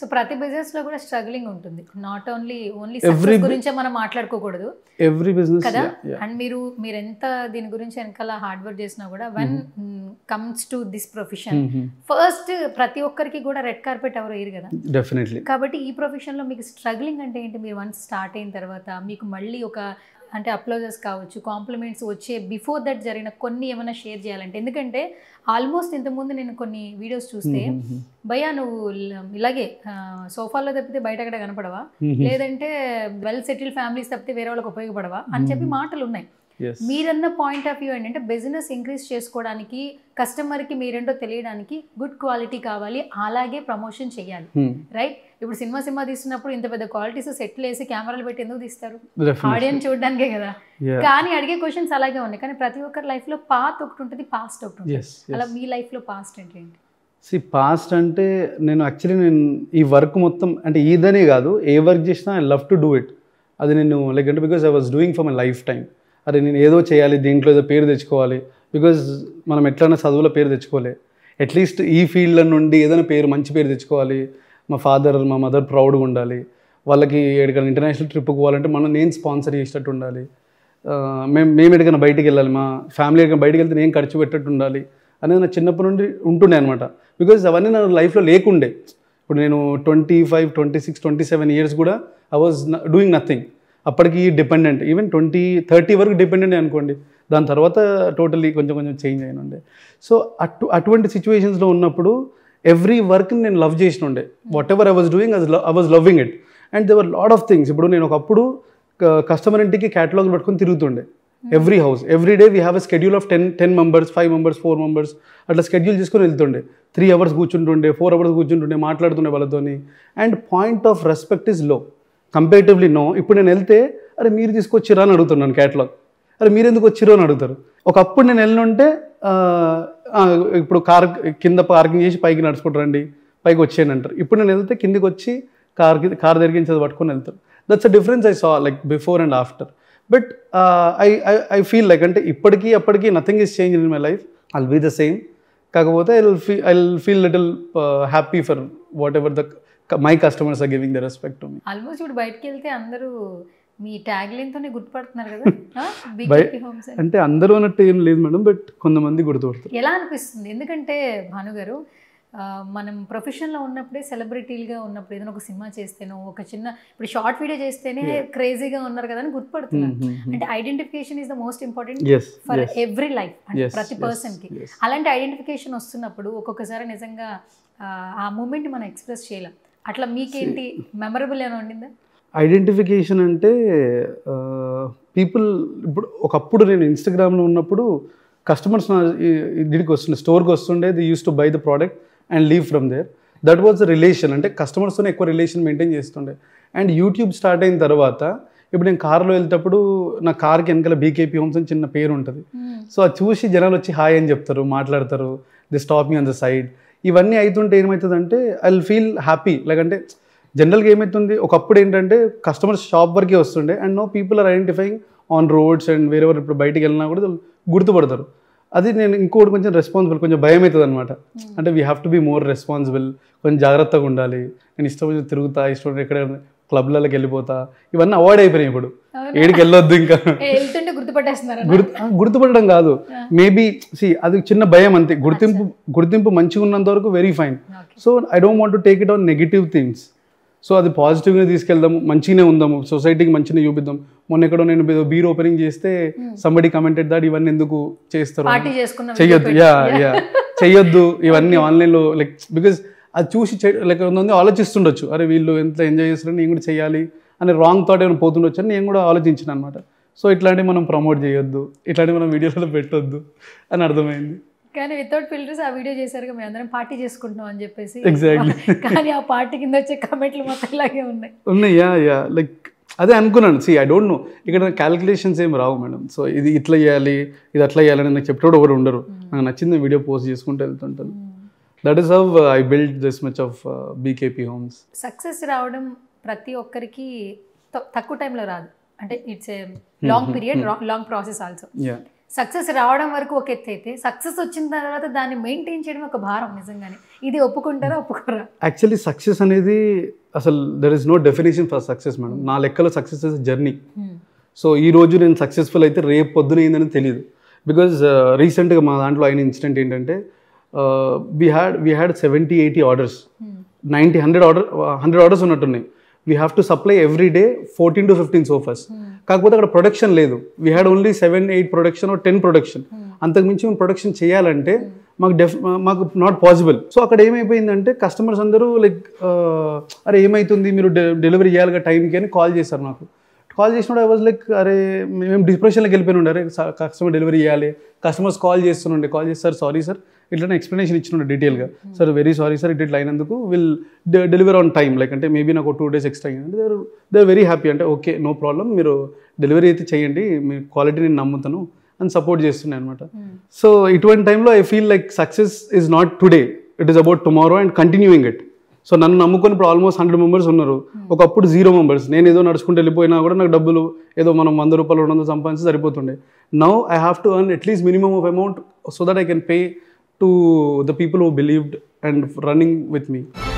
So ప్రతి business లో కూడా స్ట్రగ్లింగ్ ఉంటుంది not only only Every success bu- గురించే మనం మాట్లాడుకోకూడదు ఎవ్రీ బిజినెస్ కదా అండ్ మీరు మీరు ఎంత దీని గురించి వెనకాల హార్డ్ వర్క్ చేసినా కూడా when comes to this profession first ప్రతి ఒక్కరికి కూడా రెడ్ కార్పెట్ ఎవరు వేయరు కదా డెఫినెట్లీ కాబట్టి ఈ ప్రొఫెషన్లో మీకు స్ట్రగ్లింగ్ అంటే ఏంటి మీరు వన్స్ స్టార్ట్ అయిన తర్వాత మీకు మళ్ళీ ఒక అంటే అప్లోజెస్ కావచ్చు కాంప్లిమెంట్స్ వచ్చే బిఫోర్ దట్ జరిగిన కొన్ని ఏమైనా షేర్ చేయాలంటే ఎందుకంటే ఆల్మోస్ట్ ఇంతకుముందు నేను కొన్ని వీడియోస్ చూస్తే భయ్యా నువ్వు ల- ఇలాగే ఆ, సోఫాలో తప్పితే బయట అక్కడ కనపడవా లేదంటే వెల్ సెటిల్ ఫ్యామిలీస్ తప్పితే వేరే వాళ్ళకి ఉపయోగపడవా అని చెప్పి మాటలు ఉన్నాయి మీరన్న పాయింట్ ఆఫ్ వ్యూ ఏంటంటే బిజినెస్ ఇంక్రీజ్ చేసుకోవడానికి కస్టమర్కి మీరేంటో తెలియడానికి గుడ్ క్వాలిటీ కావాలి అలాగే ప్రమోషన్ చేయాలి రైట్ ఇప్పుడు సినిమా సినిమా తీస్తున్నప్పుడు ఇంత పెద్ద క్వాలిటీస్ సెటిల్ వేసి కెమెరాలు పెట్టి ఎందుకు తీస్తారు ఆడియన్స్ చూడడానికే కదా కానీ అడిగే క్వశ్చన్స్ అలాగే ఉన్నాయి కానీ ప్రతి ఒక్కరి లైఫ్ లో పాత్ ఒకటి ఉంటుంది పాస్ట్ ఒకటి ఉంటుంది ఎస్ అలా మీ లైఫ్ లో పాస్ట్ అంటే ఏంటి సి పాస్ట్ అంటే నేను యాక్చువల్లీ నేను ఈ వర్క్ మొత్తం అంటే ఇదనే కాదు ఏ వర్క్ చేసినా I love to do it అది నేను లైక్ అంటే because I was doing for my life time అరే నేను ఏదో చేయాలి దీంట్లో ఏదో పేరు తెచ్చుకోవాలి బికాజ్ మనం ఎట్లైనా చదువులో పేరు తెచ్చుకోలే అట్లీస్ట్ ఈ ఫీల్డ్ నుండి ఏదైనా పేరు మంచి పేరు తెచ్చుకోవాలి మా ఫాదర్ మా మదర్ ప్రౌడ్గా ఉండాలి వాళ్ళకి ఎక్కడికైనా ఇంటర్నేషనల్ ట్రిప్కి పోవాలంటే మనం నేను స్పాన్సర్ చేసేటట్టు ఉండాలి ఆ, మేము మేము ఎక్కడికైనా బయటికి వెళ్ళాలి మా ఫ్యామిలీ ఎక్కడికైనా బయటికి వెళ్తే నేను ఖర్చు పెట్టట్టు ఉండాలి అనేది నా చిన్నప్పటి నుండి ఉంటుండే అనమాట బికాజ్ అవన్నీ నా లైఫ్లో లేకుండే ఇప్పుడు నేను twenty five twenty six twenty seven years కూడా ఐ వాజ్ డూయింగ్ నథింగ్ అప్పటికి డిపెండెంట్ ఈవెన్ ట్వంటీ థర్టీ వరకు డిపెండెంట్ అనుకోండి దాని తర్వాత టోటలీ కొంచెం కొంచెం చేంజ్ అయిన ఉండే సో అటు అటువంటి సిచ్యువేషన్స్లో ఉన్నప్పుడు ఎవ్రీ వర్క్ని నేను లవ్ చేసిన ఉండే whatever I was doing I was loving it and there were lot of things ఇప్పుడు నేను ఒకప్పుడు కస్టమర్ ఇంటికి క్యాటలాగ్ పట్టుకొని తిరుగుతుండే every house every day we have a schedule of ten ten members five members four members అట్లా schedule చేసుకొని వెళ్తుండే three hours కూర్చుంటుండే ఫోర్ అవర్స్ కూర్చుంటుండే మాట్లాడుతుండే వాళ్ళతోని and point of respect is low comparatively no ఇప్పుడు నేను వెళ్తే అరే మీరు తీసుకొచ్చిరా అని అడుగుతున్నాను క్యాటలాగ్ అరే మీరు ఎందుకు వచ్చిరో అని అడుగుతారు ఒకప్పుడు నేను వెళ్ళినుంటే ఆ, ఆ, ఇప్పుడు కార్ కింద పార్కింగ్ చేసి పైకి నడుచుకుంటూ రండి పైకి వచ్చేయండి అంటారు ఇప్పుడు నేను వెళ్తే కిందికి వచ్చి కార్ కార్ దగ్గరించి అది పట్టుకొని వెళ్తారు that's a difference I saw like before and after but I I feel like అంటే ఇప్పటికీ అప్పటికి nothing is change in my life I'll be the same కాకపోతే I fee I feel little happy for whatever the my customers are giving the respect to me almost ఇప్పుడు బయటకు వెళ్తే అందరూ మీ tag line తోనే గుర్తుపడుతున్నారు కదా by- big homes అని అంటే అందరూ అన్నట్టు ఏం లేదు మేడం బట్ కొంతమంది గుర్తుపడతారు ఎలా అనిపిస్తుంది ఎందుకంటే భాను గారు ఆ, మనం ప్రొఫెషన్లో ఉన్నప్పుడే సెలబ్రిటీలుగా ఉన్నప్పుడు ఏదైనా ఒక సినిమా చేస్తేనో ఒక చిన్న ఇప్పుడు షార్ట్ వీడియో చేస్తేనే క్రేజీగా ఉన్నారు కదా అని గుర్తుపడుతున్నారు అంటే identification is the most important is for every life అంటే Yes, ప్రతి yes, పర్సన్ కి yes. అలాంటి ఐడెంటిఫికేషన్ వస్తున్నప్పుడు ఒక్కొక్కసారి నిజంగా ఆ, ఆ మూమెంట్ మనం ఎక్స్ప్రెస్ చేయలేం అట్లా మీకేంటి మెమరబుల్ ఏమైనా ఉండిందా ఐడెంటిఫికేషన్ అంటే పీపుల్ ఇప్పుడు ఒకప్పుడు నేను ఇన్స్టాగ్రామ్లో ఉన్నప్పుడు కస్టమర్స్ నా ఈ- ఈ దీనికి వస్తుండే స్టోర్కి వస్తుండే they use to buy the product and leave from there that was the relation అంటే కస్టమర్స్తో ఎక్కువ రిలేషన్ మెయింటైన్ చేస్తుండే అండ్ యూట్యూబ్ స్టార్ట్ అయిన తర్వాత ఇప్పుడు నేను కార్లో వెళ్తేటప్పుడు నా కార్కి వెనకాల బీకేపీ హోమ్స్ అని చిన్న పేరు ఉంటుంది సో అది చూసి జనాలు వచ్చి హాయ్ అని చెప్తారు మాట్లాడతారు they stop me on the side ఇవన్నీ అవుతుంటే ఏమవుతుందంటే ఐ ఫీల్ హ్యాపీ లైక్ అంటే జనరల్గా ఏమవుతుంది ఒకప్పుడు ఏంటంటే కస్టమర్స్ షాప్ వరకే వస్తుండే and no people are identifying on roads and wherever ఇప్పుడు బయటికి వెళ్ళినా కూడా వాళ్ళు గుర్తుపడతారు అది నేను ఇంకోటి కొంచెం రెస్పాన్సిబుల్ కొంచెం భయం అవుతుంది అనమాట అంటే we have to be more responsible కొంచెం జాగ్రత్తగా ఉండాలి నేను ఇష్టం వచ్చి తిరుగుతా ఇష్టం ఎక్కడ క్లబ్లలోకి వెళ్ళిపోతా ఇవన్నీ అవాయిడ్ అయిపోయినాయి ఇప్పుడు అవునా? ఏడికి వెళ్ళొద్దు ఇంకా వెళ్తుంటే గుర్తుపట్టేస్తున్నారు గుర్తు ఆ, గుర్తుపట్టడం కాదు మేబీ సి అది చిన్న భయం అంతే గుర్తింపు గుర్తింపు మంచిగా ఉన్నంత వరకు very fine okay so I don't want to take it on negative things so అది పాజిటివ్గా తీసుకెళ్దాము మంచిగానే ఉందాము సొసైటీకి మంచిగా చూపిద్దాం మొన్న ఎక్కడో నేను బీర్ ఓపెనింగ్ చేస్తే సంబడి కమెంటెడ్ దాట్ ఇవన్నీ ఎందుకు చేస్తారు పార్టీ చేసుకున్న చెయ్యొద్దు యా యా చెయ్యొద్దు ఇవన్నీ ఆన్లైన్లో లైక్ బికాజ్ అది చూసి లైక్ కొంతమంది ఆలోచిస్తుండొచ్చు అరే వీళ్ళు ఎంత ఎంజాయ్ చేస్తారు నేను కూడా చేయాలి అని రాంగ్ థాట్ ఏమైనా పోతుండొచ్చు అని నేను కూడా ఆలోచించిన అనమాట సో ఇట్లాంటివి మనం ప్రమోట్ చేయొద్దు ఇట్లాంటివి మనం వీడియోలలో పెట్టొద్దు అని అర్థమైంది కానీ వితౌట్ ఫిల్టర్స్ ఆ వీడియో చేశారు మేము అందరం పార్టీ చేసుకుంటున్నాం అని చెప్పేసి Exactly. కానీ ఆ పార్టీ కింద వచ్చే కమెంట్లు మొత్తం ఇలాగే ఉన్నాయి ఉన్నాయి యా యా లైక్ అదే అనుకున్నాను సి ఐ డోంట్ నో ఇక్కడ క్యాలిక్యులేషన్స్ ఏం రావు మేడం సో ఇది ఇట్లా చేయాలి ఇది అట్లా చేయాలని నాకు చెప్పేవాడు ఎవరు ఉండరు నాకు నచ్చింది వీడియో పోస్ట్ చేసుకుంటూ వెళ్తుంటాను that is how I build this much of BKP homes success రావడం ప్రతి ఒక్కరికి త- తక్కువ టైంలో రాదు అంటే it's a long period long process also yeah success రావడం వరకు ఒక ఎత్తు అయితే సక్సెస్ వచ్చిన తర్వాత దాన్ని మెయింటైన్ చేయడం ఒక భారం నిజంగానే ఇది ఒప్పుకుంటారా ఒప్పుకోరా యాక్చువల్లీ సక్సెస్ అనేది అసలు there is no definition for success madam నా లెక్కలో సక్సెస్ ఇస్ జర్నీ సో ఈ రోజు నేను సక్సెస్ఫుల్ అయితే రేపు పొద్దున ఏందని తెలియదు బికాజ్ రీసెంట్గా మా దాంట్లో అయిన ఇన్సిడెంట్ ఏంటంటే we had we had seventy eighty orders ninety hundred order hundred orders ఉన్నట్టున్నాయి we have to supply every day fourteen to fifteen sofas కాకపోతే అక్కడ ప్రొడక్షన్ లేదు we had only seven eight production ten production అంతకుమించి మేము production చేయాలంటే మాకు డెఫ్ మాకు not possible so అక్కడ ఏమైపోయిందంటే కస్టమర్స్ అందరూ లైక్ అరే ఏమైతుంది మీరు డెలివరీ చేయాలిగా టైంకి అని కాల్ చేశారు నాకు కాల్ చేసినప్పుడు ఐ వాజ్ లైక్ అరే మేము డిప్రెషన్లోకి వెళ్ళిపోయిన ఉండే అరే కస్టమర్ డెలివరీ చేయాలి కస్టమర్స్ కాల్ చేస్తుండే కాల్ చేస్తారు సారీ సార్ ఇట్లా ఎక్స్ప్లెనేషన్ ఇచ్చిన డీటెయిల్గా sir very sorry sir it ఇట్లా అయినందుకు will deliver on time like అంటే మేబీ నాకు టూ డేస్ ఎక్స్ట్రా అయింది దే దే వెరీ హ్యాపీ అంటే ఓకే నో ప్రాబ్లం మీరు డెలివరీ అయితే చేయండి మీ క్వాలిటీ నేను నమ్ముతాను అని సపోర్ట్ చేస్తున్నాయి అనమాట సో ఇటువంటి టైంలో I feel like success is not today it is about tomorrow and continuing it so నన్ను నమ్ముకొని ఇప్పుడు ఆల్మోస్ట్ హండ్రెడ్ మెంబర్స్ ఉన్నారు ఒకప్పుడు జీరో మెంబర్స్ నేను ఏదో నడుచుకుంటూ వెళ్ళిపోయినా కూడా నాకు డబ్బులు ఏదో మనం వంద రూపాయలు రెండు వందలు సంపాదించి సరిపోతుండే now I have to earn at least minimum of amount so that I can pay to the people who believed and running with me